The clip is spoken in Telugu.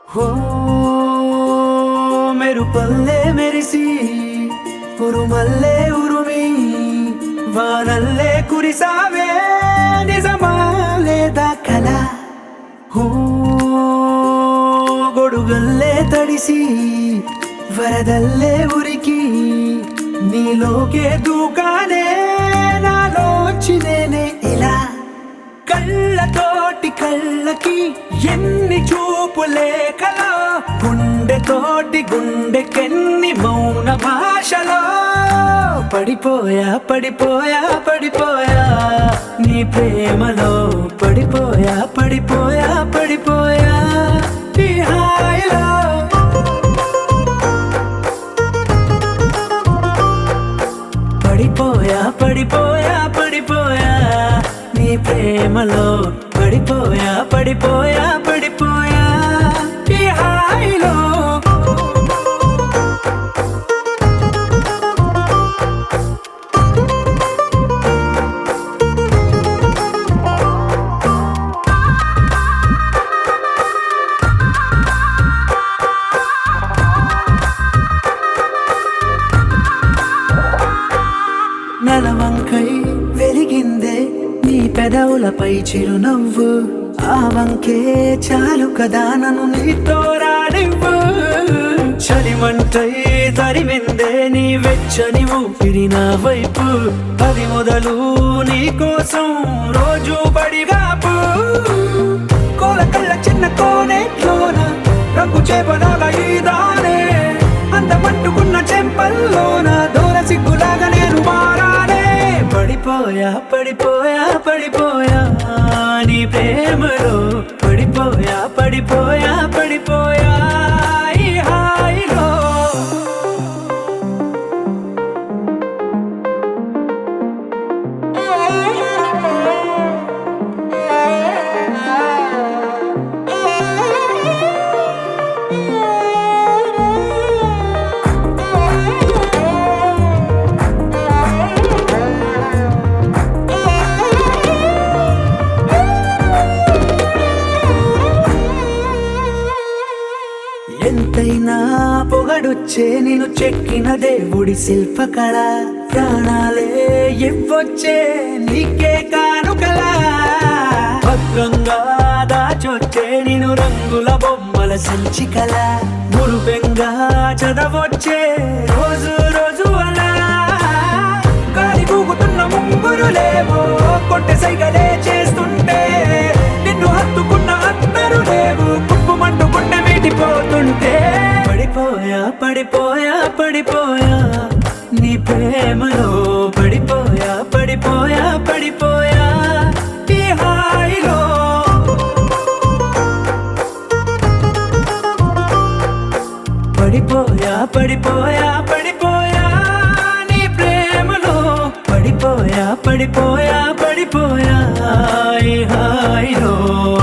హో మెరుపల్లే మెరిసి ఉరుమల్లే ఉరుమి వానల్లే కురిసావే నిజమా లేదా కల హో గొడుగల్లే తడిసి వరదల్లే ఉరికి నీలోకే దూకానే నాలోచి నేనే ఇలా కళ్ళతోటి కళ్ళకి ఎన్ని చూపులే కలా గుండెతోటి గుండెకెన్ని మౌన భాషలో పడిపోయా పడిపోయా పడిపోయా నీ ప్రేమలో పడిపోయా పడిపోయా పడిపోయా ఈ హాయిలో పడిపోయా పడిపోయా పడిపోయా నీ ప్రేమలో పడిపోయా పడిపోయా పడిపోయా ఈ హాయిలో నలవంకై వెలిగిందే నీ పెదవులపై చిరునవ్వు ఆ వంకే చాలు కదా నన్ను నీతో రానివ్వు చలిమంటై తరిమిందే నీ వెచ్చని ఊపిరి నా వైపు పది మొదలు నీ కోసం రోజు బడిగాపు కోల కళ్ళ చిన్న కోనేట్లోన రంగు చేపలాగా ఈదానే అందమంటుకున్న చెంపల్లోన దూర సిగ్గులాగా నేను మారానే పడిపోయా పడిపోయా పడిపోయా నీ ప్రేమలో పడిపోయా పడిపోయా పడిపోయా ఈ హాయిలో ఎంతైనా పొగడొచ్చే నేను చెక్కిన దేవుడి శిల్పకళ ప్రాణాలే ఇవ్వొచ్చే నీకే కానుకలా భద్రంగా దాచొచ్చే నేను రంగుల బొమ్మల సంచికల మురుపెంగా చదవొచ్చే రోజు రోజు అలా గాలి కూగుతున్న ముంగురులేవో కొట్టె సైగలే చేస్తుంటే నిన్ను హత్తుకున్న అందరూ లేవు కుప్పుమంటూ గుండె మీటిపోతుంటే పడిపోయా పడిపోయా పడిపోయా నీ ప్రేమలో పడిపోయా పడిపోయా పడిపోయా ఈ హాయిలో పడిపోయా పడిపోయా పడిపోయా నీ ప్రేమలో పడిపోయా పడిపోయా పడిపోయా ఈ హాయిలో